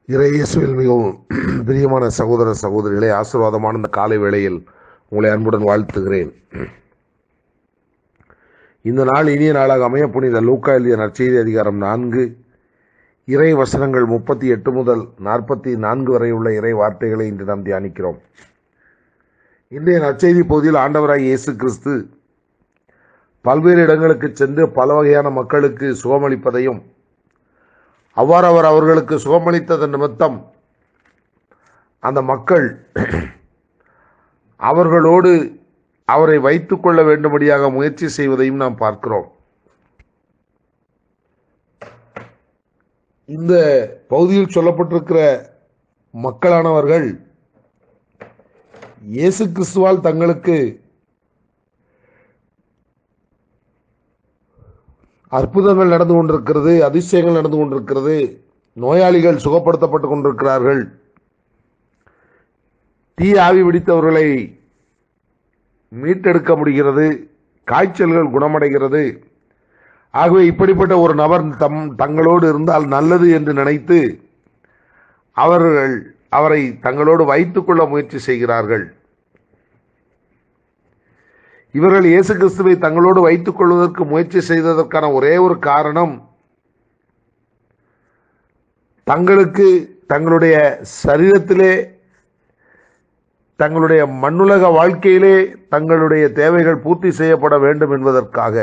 இறை இயேசுவில் மிகவும் பிரியமான சகோதர சகோதரிகளே ஆசீர்வாதமான இந்த காலை வேளையில் உங்களை அன்புடன் வாழ்த்துகிறேன் இந்த நாள் இனிய நாளாக அமைய புனித லூக்கா எழுதிய நற்செய்தி அதிகாரம் நான்கு இறை வசனங்கள் முப்பத்தி எட்டு முதல் நாற்பத்தி நான்கு வரை உள்ள இறை வார்த்தைகளை இன்று நாம் தியானிக்கிறோம் இன்றைய நற்செய்தி பகுதியில் ஆண்டவராய் இயேசு கிறிஸ்து பல்வேறு இடங்களுக்கு சென்று பல வகையான மக்களுக்கு சுகமளிப்பதையும் அவ்வாறு அவர் அவர்களுக்கு சுகமளித்ததன் நிமித்தம் அந்த மக்கள் அவர்களோடு அவரை வைத்துக் கொள்ள வேண்டும்படியாக முயற்சி செய்வதையும் நாம் பார்க்கிறோம் இந்த பகுதியில் சொல்லப்பட்டிருக்கிற மக்களானவர்கள் இயேசு கிறிஸ்துவால் தங்களுக்கு அற்புதங்கள் நடந்து கொண்டிருக்கிறது அதிசயங்கள் நடந்து கொண்டிருக்கிறது நோயாளிகள் சுகப்படுத்தப்பட்டு கொண்டிருக்கிறார்கள் தீ ஆவி பிடித்தவர்களை மீட்டெடுக்க முடிகிறது காய்ச்சல்கள் குணமடைகிறது ஆகவே இப்படிப்பட்ட ஒரு நபர் தம் தங்களோடு இருந்தால் நல்லது என்று நினைத்து அவர்கள் அவரை தங்களோடு வைத்துக்கொள்ள முயற்சி செய்கிறார்கள் இவர்கள் இயேசு கிறிஸ்துவை தங்களோடு வைத்துக் கொள்வதற்கு முயற்சி செய்ததற்கான ஒரே ஒரு காரணம் தங்களுக்கு தங்களுடைய சரீரத்திலே தங்களுடைய மண்ணுலக வாழ்க்கையிலே தங்களுடைய தேவைகள் பூர்த்தி செய்யப்பட வேண்டும் என்பதற்காக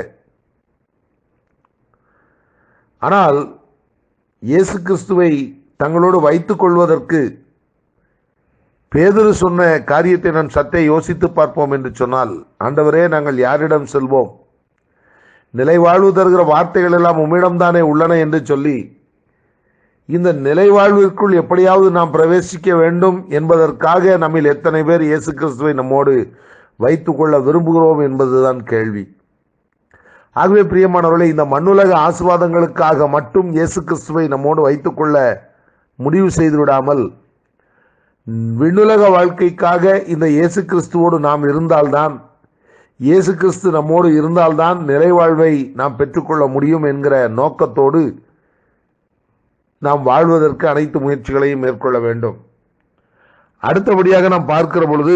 ஆனால் இயேசு கிறிஸ்துவை தங்களோடு வைத்துக் கொள்வதற்கு பேதுரு சொன்ன காரியத்தை நான் சற்றே யோசித்து பார்ப்போம் என்று சொன்னால் ஆண்டவரே நாங்கள் யாரிடம் செல்வோம் நிலை வாழ்வு தருகிற வார்த்தைகள் எல்லாம் உம்மிடம்தானே உள்ளன என்று சொல்லி இந்த நிலை வாழ்விற்குள் எப்படியாவது நாம் பிரவேசிக்க வேண்டும் என்பதற்காக நம்மில் எத்தனை பேர் இயேசு கிறிஸ்துவை நம்மோடு வைத்துக்கொள்ள விரும்புகிறோம் என்பதுதான் கேள்வி ஆகவே பிரியமானவர்களே இந்த மண்ணுலக ஆசிர்வாதங்களுக்காக மட்டும் இயேசு கிறிஸ்துவை நம்மோடு வைத்துக்கொள்ள முடிவு செய்து விடாமல் விண்ணுலக வாழ்க்கைக்காக இந்த இயேசு கிறிஸ்துவோடு நாம் இருந்தால்தான் இயேசு கிறிஸ்து நம்மோடு இருந்தால்தான் நிறைவாழ்வை நாம் பெற்றுக்கொள்ள முடியும் என்கிற நோக்கத்தோடு நாம் வாழ்வதற்கு அனைத்து முயற்சிகளையும் மேற்கொள்ள வேண்டும் அடுத்தபடியாக நாம் பார்க்கிற பொழுது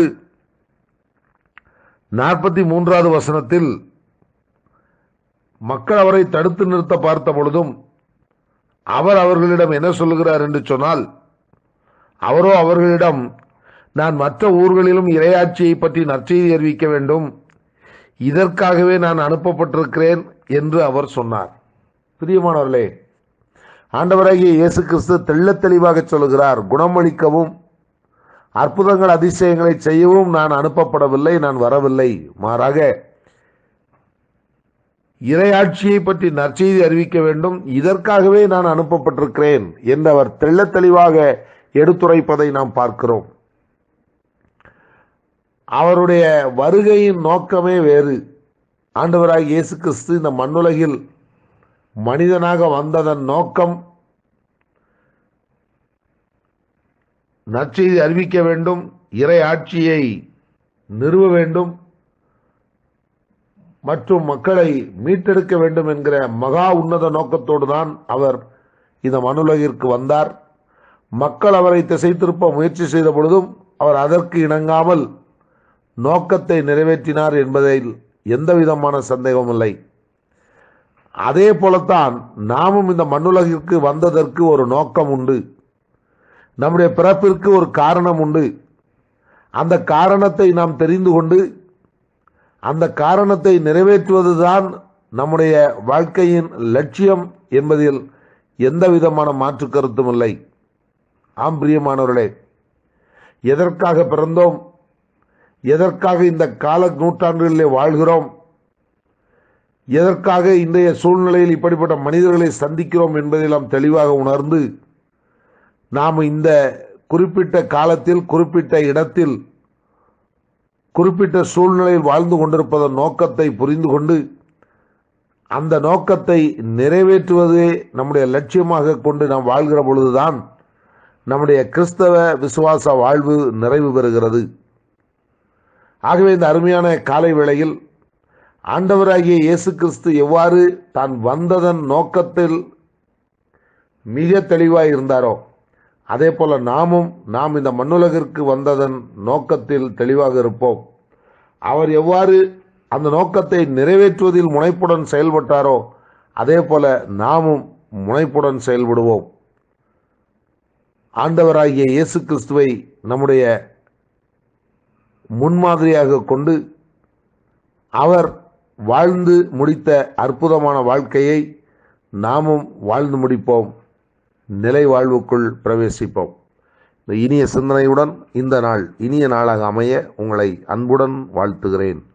நாற்பத்தி மூன்றாவது வசனத்தில் மக்கள் அவரை தடுத்து நிறுத்த பார்த்த பொழுதும் அவர் அவர்களிடம் என்ன சொல்லுகிறார் என்று சொன்னால் அவரோ அவர்களிடம் நான் மற்ற ஊர்களிலும் இரையாட்சியை பற்றி நற்செய்தி அறிவிக்க வேண்டும் இதற்காகவே நான் அனுப்பப்பட்டிருக்கிறேன் என்று அவர் சொன்னார் பிரியமானவர்களே ஆண்டவராகிய இயேசு கிறிஸ்து தெள்ளத் தெளிவாக சொல்லுகிறார் குணமளிக்கவும் அற்புதங்கள் அதிசயங்களை செய்யவும் நான் அனுப்பப்படவில்லை நான் வரவில்லை மாறாக இரையாட்சியை பற்றி நற்செய்தி அறிவிக்க வேண்டும் இதற்காகவே நான் அனுப்பப்பட்டிருக்கிறேன் என்று அவர் தெள்ளத் தெளிவாக எடுத்துரைப்பதை நாம் பார்க்கிறோம் அவருடைய வருகையின் நோக்கமே வேறு ஆண்டவராக இயேசு கிறிஸ்து இந்த மண்ணுலகில் மனிதனாக வந்ததன் நோக்கம் நற்செய்தி அறிவிக்க வேண்டும் இறை ஆட்சியை நிறுவ வேண்டும் மற்றும் மக்களை மீட்டெடுக்க வேண்டும் என்கிற மகா உன்னத நோக்கத்தோடு தான் அவர் இந்த மண்ணுலகிற்கு வந்தார் மக்கள் அவரை திசை திருப்ப முயற்சி செய்த பொழுதும் அவர் அதற்கு இணங்காமல் நோக்கத்தை நிறைவேற்றினார் என்பதில் எந்த விதமான சந்தேகமும் இல்லை அதே போலத்தான் நாமும் இந்த மண்ணுலகிற்கு வந்ததற்கு ஒரு நோக்கம் உண்டு நம்முடைய பிறப்பிற்கு ஒரு காரணம் உண்டு அந்த காரணத்தை நாம் தெரிந்து கொண்டு அந்த காரணத்தை நிறைவேற்றுவதுதான் நம்முடைய வாழ்க்கையின் லட்சியம் என்பதில் எந்த விதமான மாற்று கருத்தும் இல்லை ஆம் பிரியமானவர்களே எதற்காக பிறந்தோம் எதற்காக இந்த கால நூற்றாண்டுகளிலே வாழ்கிறோம் எதற்காக இன்றைய சூழ்நிலையில் இப்படிப்பட்ட மனிதர்களை சந்திக்கிறோம் என்பதை நாம் தெளிவாக உணர்ந்து நாம் இந்த குறிப்பிட்ட காலத்தில் குறிப்பிட்ட இடத்தில் குறிப்பிட்ட சூழ்நிலையில் வாழ்ந்து கொண்டிருப்பதன் நோக்கத்தை புரிந்து கொண்டு அந்த நோக்கத்தை நிறைவேற்றுவதே நம்முடைய லட்சியமாக கொண்டு நாம் வாழ்கிற பொழுதுதான் நம்முடைய கிறிஸ்தவ விசுவாச வாழ்வு நிறைவு பெறுகிறது ஆகவே இந்த அருமையான காலை வேளையில் ஆண்டவராகிய இயேசு கிறிஸ்து எவ்வாறு தான் வந்ததன் நோக்கத்தில் மிக தெளிவாய் இருந்தாரோ அதே போல நாமும் நாம் இந்த மண்ணுலகிற்கு வந்ததன் நோக்கத்தில் தெளிவாக இருப்போம் அவர் எவ்வாறு அந்த நோக்கத்தை நிறைவேற்றுவதில் முனைப்புடன் செயல்பட்டாரோ அதே போல நாமும் முனைப்புடன் செயல்படுவோம் ஆண்டவராகிய இயேசு கிறிஸ்துவை நம்முடைய முன்மாதிரியாக கொண்டு அவர் வாழ்ந்து முடித்த அற்புதமான வாழ்க்கையை நாமும் வாழ்ந்து முடிப்போம் நிலை வாழ்வுக்குள் பிரவேசிப்போம் இந்த இனிய சிந்தனையுடன் இந்த நாள் இனிய நாளாக அமைய உங்களை அன்புடன் வாழ்த்துகிறேன்